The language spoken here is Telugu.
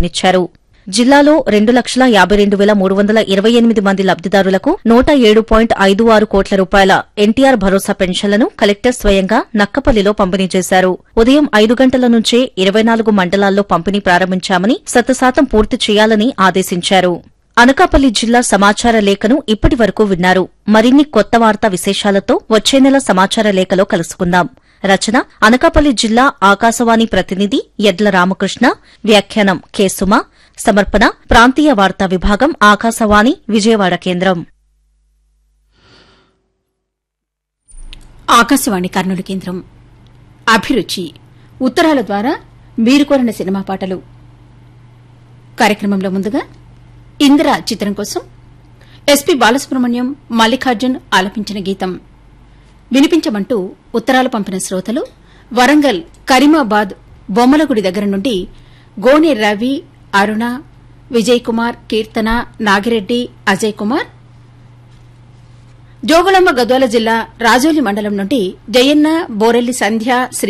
పిలుపునిచ్చారు జిల్లాలో రెండు లక్షల యాబై రెండు వేల మూడు వందల ఇరవై ఎనిమిది మంది లబ్దిదారులకు నూట ఏడు పాయింట్ ఐదు ఆరు కోట్ల రూపాయల ఎన్టీఆర్ భరోసా పెన్షన్లను కలెక్టర్ స్వయంగా నక్కపల్లిలో పంపిణీ చేశారు ఉదయం ఐదు గంటల నుంచే ఇరవై నాలుగు మండలాల్లో పంపిణీ ప్రారంభించామని శతశాతం పూర్తి చేయాలని ఆదేశించారు అనకాపల్లి జిల్లా సమాచార లేఖను ఇప్పటి వరకు విన్నారు మరిన్ని కొత్త వార్తా విశేషాలతో వచ్చే నెల సమాచార లేఖలో కలుసుకుందాం రచన అనకాపల్లి జిల్లా ఆకాశవాణి ప్రతినిధి ఎడ్ల రామకృష్ణ వ్యాఖ్యానం కె సుమ సమర్పణ ప్రాంతీయ వార్తా విభాగం ఆకాశవాణి విజయవాడ కేంద్రం ఆకాశవాణి కర్నూలు కేంద్రం అభిరుచి ఉత్తరాల ద్వారా మీరు కోరిన సినిమా పాటలు కార్యక్రమంలో ముందుగా ఇందిర చిత్రం కోసం ఎస్పీ బాలసుబ్రహ్మణ్యం మల్లికార్జున్ ఆలపించిన గీతం వినిపించమంటూ ఉత్తరాలు పంపిన శ్రోతలు వరంగల్ కరీమాబాద్ బొమ్మలగుడి దగ్గర నుండి గోనె రవి అరుణ విజయ్ కుమార్ కీర్తన నాగిరెడ్డి అజయ్ కుమార్ జోగుళమ్మ గద్వాల జిల్లా రాజోలి మండలం నుండి జయన్న బోరెల్లి సంధ్య శ్రీ